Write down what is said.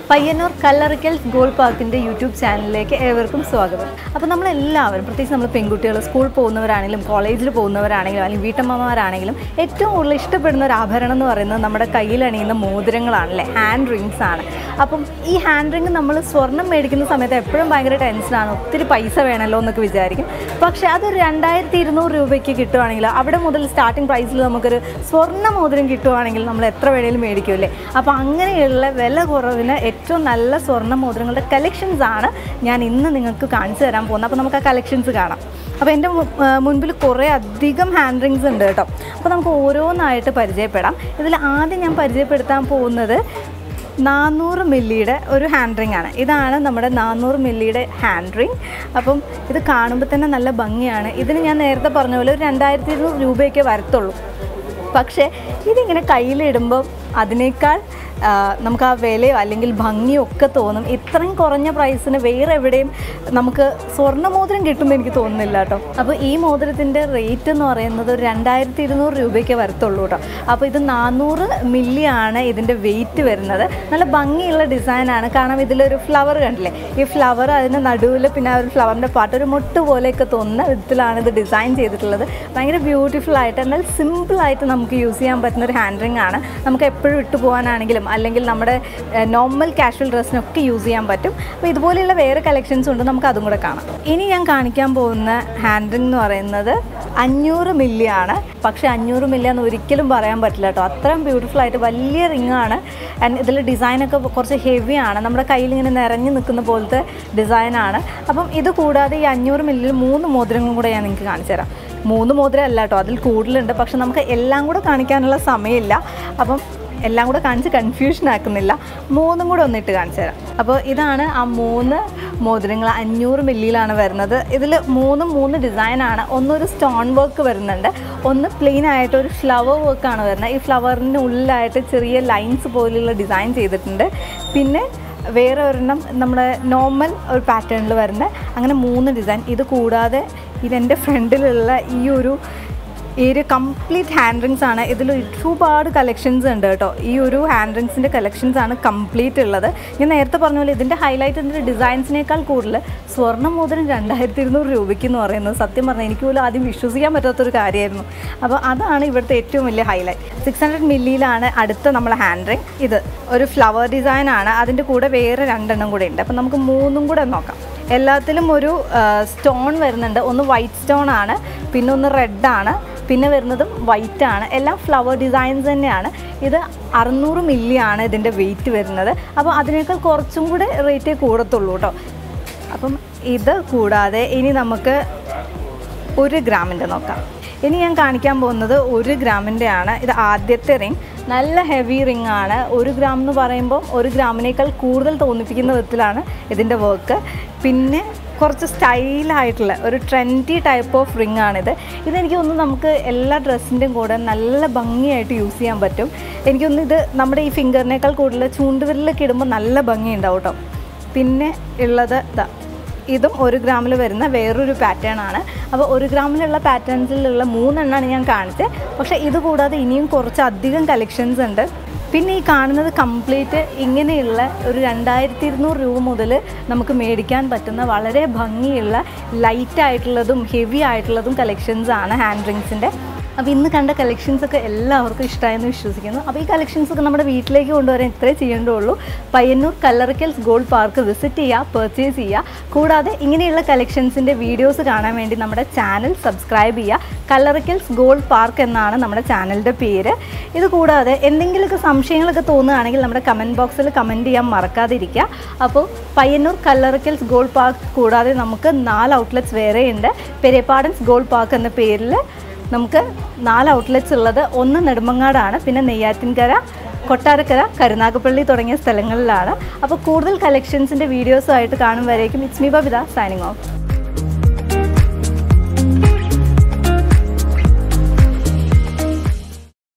Payyanur Kallarakkals gold പാർക്കിൻ്റെ YouTube ചാനലിലേക്ക് ഏവർക്കും സ്വാഗതം അപ്പോൾ നമ്മളെല്ലാവരും പ്രത്യേകിച്ച് നമ്മൾ പെൺകുട്ടികൾ സ്കൂൾ പോകുന്നവരാണെങ്കിലും കോളേജിൽ പോകുന്നവരാണെങ്കിലും അല്ലെങ്കിൽ വീട്ടമ്മമാരാണെങ്കിലും ഏറ്റവും കൂടുതൽ ഇഷ്ടപ്പെടുന്ന ഒരു ആഭരണം എന്ന് പറയുന്നത് നമ്മുടെ കയ്യിൽ അണിയുന്ന മോതിരങ്ങളാണല്ലേ ഹാൻഡ് റിങ്സ് ആണ് അപ്പം ഈ ഹാൻഡ് റിങ് നമ്മൾ സ്വർണം മേടിക്കുന്ന സമയത്ത് എപ്പോഴും ഭയങ്കര ടെൻഷനാണ് ഒത്തിരി പൈസ വേണമല്ലോ എന്നൊക്കെ വിചാരിക്കും പക്ഷേ അതൊരു രണ്ടായിരത്തി ഇരുന്നൂറ് രൂപയ്ക്ക് കിട്ടുവാണെങ്കിൽ അവിടെ മുതൽ സ്റ്റാർട്ടിംഗ് പ്രൈസിൽ നമുക്കൊരു സ്വർണ്ണ മോതിരം കിട്ടുവാണെങ്കിൽ നമ്മൾ എത്ര വേണേലും മേടിക്കുമല്ലേ അപ്പോൾ അങ്ങനെയുള്ള വില കുറവിന് ഏറ്റവും നല്ല സ്വർണ്ണ മോതിരങ്ങളുടെ കളക്ഷൻസ് ആണ് ഞാൻ ഇന്ന് നിങ്ങൾക്ക് കാണിച്ചു തരാൻ പോകുന്നത് അപ്പോൾ നമുക്ക് ആ കളക്ഷൻസ് കാണാം അപ്പോൾ എൻ്റെ മു- ആ, മുൻപിൽ കുറേ അധികം ഹാൻഡ് റിങ്സ് ഉണ്ട് കേട്ടോ അപ്പോൾ നമുക്ക് ഓരോന്നായിട്ട് പരിചയപ്പെടാം ഇതിൽ ആദ്യം ഞാൻ പരിചയപ്പെടുത്താൻ പോകുന്നത് നാനൂറ് മില്ലിയുടെ ഒരു ഹാൻഡ് റിംഗ് ആണ് ഇതാണ് നമ്മുടെ നാനൂറ് മില്ലിയുടെ ഹാൻഡ് റിംഗ് അപ്പം ഇത് കാണുമ്പോൾ തന്നെ നല്ല ഭംഗിയാണ് ഇതിന് ഞാൻ നേരത്തെ പറഞ്ഞ പോലെ ഒരു രണ്ടായിരത്തി ഇരുന്നൂറ് രൂപയൊക്കെ വരത്തുള്ളൂ പക്ഷേ ഇതിങ്ങനെ കയ്യിലിടുമ്പോൾ അതിനേക്കാൾ ആ, നമുക്ക് ആ വിലയോ അല്ലെങ്കിൽ ഭംഗിയോ ഒക്കെ തോന്നും ഇത്രയും കുറഞ്ഞ പ്രൈസിന് വേറെ എവിടെയും നമുക്ക് സ്വർണ്ണ മോതിരം കിട്ടുമെന്ന് എനിക്ക് തോന്നുന്നില്ല കേട്ടോ അപ്പോൾ ഈ മോതിരത്തിൻ്റെ റേറ്റ് എന്ന് പറയുന്നത് ഒരു രണ്ടായിരത്തി ഇരുന്നൂറ് രൂപയ്ക്ക് വരത്തുള്ളൂ കേട്ടോ അപ്പോൾ ഇത് നാനൂറ് മില്ലി ആണ് ഇതിൻ്റെ വെയിറ്റ് വരുന്നത് നല്ല ഭംഗിയുള്ള ഡിസൈനാണ് കാരണം ഇതിലൊരു ഫ്ലവർ കണ്ടില്ലേ ഈ ഫ്ലവർ അതിൻ്റെ നടുവിൽ പിന്നെ ആ ഒരു ഫ്ലവറിൻ്റെ പാട്ട് ഒരു മുട്ട് പോലെയൊക്കെ തോന്നുന്ന വിധത്തിലാണ് ഇത് ഡിസൈൻ ചെയ്തിട്ടുള്ളത് ഭയങ്കര ബ്യൂട്ടിഫുൾ ആയിട്ട് എന്നാൽ സിമ്പിളായിട്ട് നമുക്ക് യൂസ് ചെയ്യാൻ പറ്റുന്ന ഒരു ഹാൻഡ് റിംഗ് ആണ് നമുക്ക് എപ്പോഴും ഇട്ട് പോകാനാണെങ്കിലും അല്ലെങ്കിൽ നമ്മുടെ നോർമൽ കാഷ്വൽ ഡ്രസ്സിനൊക്കെ യൂസ് ചെയ്യാൻ പറ്റും അപ്പോൾ ഇതുപോലെയുള്ള വേറെ കളക്ഷൻസ് ഉണ്ട് നമുക്ക് അതും കൂടെ കാണാം ഇനി ഞാൻ കാണിക്കാൻ പോകുന്ന ഹാൻഡ് റിംഗ് എന്ന് പറയുന്നത് അഞ്ഞൂറ് മില്ലി ആണ് പക്ഷേ അഞ്ഞൂറ് മില്ലി എന്ന് ഒരിക്കലും പറയാൻ പറ്റില്ല കേട്ടോ അത്രയും ബ്യൂട്ടിഫുൾ ആയിട്ട് വലിയ റിംഗ് ആണ് ആൻഡ് ഇതിൽ ഡിസൈനൊക്കെ കുറച്ച് ഹെവി ആണ് നമ്മുടെ കയ്യിൽ ഇങ്ങനെ നിറഞ്ഞു നിൽക്കുന്ന പോലത്തെ ഡിസൈനാണ് അപ്പം ഇത് കൂടാതെ ഈ അഞ്ഞൂറ് മില്ലിൽ മൂന്ന് മോതിരങ്ങളും കൂടെ ഞാൻ നിങ്ങൾക്ക് കാണിച്ചു തരാം മൂന്ന് മോതിരം അല്ല കേട്ടോ അതിൽ കൂടുതലുണ്ട് പക്ഷെ നമുക്ക് എല്ലാം കൂടെ കാണിക്കാനുള്ള സമയമില്ല അപ്പം എല്ലാം കൂടെ കാണിച്ച് കൺഫ്യൂഷൻ ആക്കുന്നില്ല മൂന്നും കൂടെ ഒന്നിട്ട് കാണിച്ചു തരാം അപ്പോൾ ഇതാണ് ആ മൂന്ന് മോതിരങ്ങൾ അഞ്ഞൂറ് മില്ലിയിലാണ് വരുന്നത് ഇതിൽ മൂന്നും മൂന്ന് ഡിസൈനാണ് ഒന്നൊരു സ്റ്റോൺ വർക്ക് വരുന്നുണ്ട് ഒന്ന് പ്ലെയിൻ ആയിട്ട് ഒരു ഫ്ലവർ വർക്കാണ് വരുന്നത് ഈ ഫ്ലവറിൻ്റെ ഉള്ളിലായിട്ട് ചെറിയ ലൈൻസ് പോലെയുള്ള ഡിസൈൻ ചെയ്തിട്ടുണ്ട് പിന്നെ വേറെ ഒരെണ്ണം നമ്മുടെ നോർമൽ ഒരു പാറ്റേണിൽ വരുന്ന അങ്ങനെ മൂന്ന് ഡിസൈൻ ഇത് കൂടാതെ ഇതെൻ്റെ ഫ്രണ്ടിലുള്ള ഈ ഒരു ഈ ഒരു കംപ്ലീറ്റ് ഹാൻഡ് റിങ്സ് ആണ് ഇതിൽ ഒരുപാട് കളക്ഷൻസ് ഉണ്ട് കേട്ടോ ഈ ഒരു ഹാൻഡ് റിങ്സിൻ്റെ കളക്ഷൻസ് ആണ് കംപ്ലീറ്റ് ഉള്ളത് ഞാൻ നേരത്തെ പറഞ്ഞ പോലെ ഇതിൻ്റെ ഹൈലൈറ്റ് ഇതിൻ്റെ ഡിസൈൻസിനേക്കാൾ കൂടുതൽ സ്വർണ്ണ മോതിരം രണ്ടായിരത്തി ഇരുന്നൂറ് രൂപയ്ക്ക് എന്ന് പറയുന്നത് സത്യം പറഞ്ഞാൽ എനിക്ക് പോലും ആദ്യം വിശ്വസിക്കാൻ പറ്റാത്തൊരു കാര്യമായിരുന്നു അപ്പോൾ അതാണ് ഇവിടുത്തെ ഏറ്റവും വലിയ ഹൈലൈറ്റ് സിക്സ് ഹൺഡ്രഡ് മില്ലിയിലാണ് അടുത്ത നമ്മളെ ഹാൻഡ് റിങ് ഇത് ഒരു ഫ്ലവർ ഡിസൈൻ ആണ് അതിൻ്റെ കൂടെ വേറെ രണ്ടെണ്ണം കൂടെ ഉണ്ട് അപ്പോൾ നമുക്ക് മൂന്നും കൂടെ നോക്കാം എല്ലാത്തിലും ഒരു സ്റ്റോൺ വരുന്നുണ്ട് ഒന്ന് വൈറ്റ് സ്റ്റോൺ ആണ് പിന്നെ ഒന്ന് റെഡ് ആണ് പിന്നെ വരുന്നതും വൈറ്റ് ആണ് എല്ലാം ഫ്ലവർ ഡിസൈൻസ് തന്നെയാണ് ഇത് അറുന്നൂറ് മില്ലി ആണ് ഇതിൻ്റെ വെയിറ്റ് വരുന്നത് അപ്പോൾ അതിനേക്കാൾ കുറച്ചും കൂടെ റേറ്റേ കൂടത്തുള്ളൂ കേട്ടോ അപ്പം ഇത് കൂടാതെ ഇനി നമുക്ക് ഒരു ഗ്രാമിൻ്റെ നോക്കാം ഇനി ഞാൻ കാണിക്കാൻ പോകുന്നത് ഒരു ഗ്രാമിൻ്റെ ആണ് ഇത് ആദ്യത്തെ റിങ് നല്ല ഹെവി റിങ് ആണ് ഒരു ഗ്രാം എന്ന് പറയുമ്പോൾ ഒരു ഗ്രാമിനേക്കാൾ കൂടുതൽ തോന്നിപ്പിക്കുന്ന വിധത്തിലാണ് ഇതിൻ്റെ വർക്ക് പിന്നെ കുറച്ച് സ്റ്റൈലായിട്ടുള്ള ഒരു ട്രെൻഡി ടൈപ്പ് ഓഫ് റിങ് ആണിത് ഇതെനിക്ക് തോന്നുന്നു നമുക്ക് എല്ലാ ഡ്രസ്സിൻ്റെയും കൂടെ നല്ല ഭംഗിയായിട്ട് യൂസ് ചെയ്യാൻ പറ്റും എനിക്കൊന്ന് ഇത് നമ്മുടെ ഈ ഫിംഗറിനേക്കാൾ കൂടുതൽ ചൂണ്ടുവിരലൊക്കെ ഇടുമ്പോൾ നല്ല ഭംഗി ഉണ്ടാവും കേട്ടോ പിന്നെ ഉള്ളത് ഇതാ ഇതും ഒരു ഗ്രാമിൽ വരുന്ന വേറൊരു പാറ്റേൺ ആണ് അപ്പോൾ ഒരു ഗ്രാമിലുള്ള പാറ്റേൺസിലുള്ള മൂന്നെണ്ണമാണ് ഞാൻ കാണിച്ചത് പക്ഷേ ഇത് കൂടാതെ ഇനിയും കുറച്ച് അധികം കളക്ഷൻസ് ഉണ്ട് പിന്നെ ഈ കാണുന്നത് കംപ്ലീറ്റ് ഇങ്ങനെയുള്ള ഒരു രണ്ടായിരത്തി ഇരുന്നൂറ് രൂപ മുതൽ നമുക്ക് മേടിക്കാൻ പറ്റുന്ന വളരെ ഭംഗിയുള്ള ലൈറ്റ് ആയിട്ടുള്ളതും ഹെവി ആയിട്ടുള്ളതും കളക്ഷൻസ് ആണ് ഹാൻഡ് റിങ്സിൻ്റെ അപ്പോൾ ഇന്ന് കണ്ട കളക്ഷൻസ് ഒക്കെ എല്ലാവർക്കും ഇഷ്ടമായെന്ന് വിശ്വസിക്കുന്നു അപ്പോൾ ഈ കളക്ഷൻസ് ഒക്കെ നമ്മുടെ വീട്ടിലേക്ക് കൊണ്ടുവരാൻ ഇത്രേ ചെയ്യേണ്ടുള്ളൂ Payyanur Kallarakkals gold park visit ചെയ്യുക പർച്ചേസ് ചെയ്യുക കൂടാതെ ഇങ്ങനെയുള്ള കളക്ഷൻസിൻ്റെ വീഡിയോസ് കാണാൻ വേണ്ടി നമ്മുടെ ചാനൽ സബ്സ്ക്രൈബ് ചെയ്യുക കല്ലറക്കൽസ് ഗോൾഡ് പാർക്ക് എന്നാണ് നമ്മുടെ ചാനലിൻ്റെ പേര് ഇത് കൂടാതെ എന്തെങ്കിലുമൊക്കെ സംശയങ്ങളൊക്കെ തോന്നുകയാണെങ്കിൽ നമ്മുടെ കമൻറ്റ് ബോക്സിൽ കമൻറ്റ് ചെയ്യാൻ മറക്കാതിരിക്കുക അപ്പോൾ പയ്യന്നൂർ കല്ലറക്കൽസ് ഗോൾഡ് പാർക്ക് കൂടാതെ നമുക്ക് നാല് ഔട്ട്ലെറ്റ്സ് വേറെയുണ്ട് പെരേപ്പാടൻസ് ഗോൾഡ് പാർക്ക് എന്ന പേരിൽ നമുക്ക് നാല് ഔട്ട്ലെറ്റ്സ് ഉള്ളത് ഒന്ന് നെടുമങ്ങാടാണ് പിന്നെ നെയ്യാറ്റിൻകര കൊട്ടാരക്കര കരുനാഗപ്പള്ളി തുടങ്ങിയ സ്ഥലങ്ങളിലാണ് അപ്പോൾ കൂടുതൽ കളക്ഷൻസിൻ്റെ വീഡിയോസുമായിട്ട് കാണും വരേക്കും it's me Babitha signing of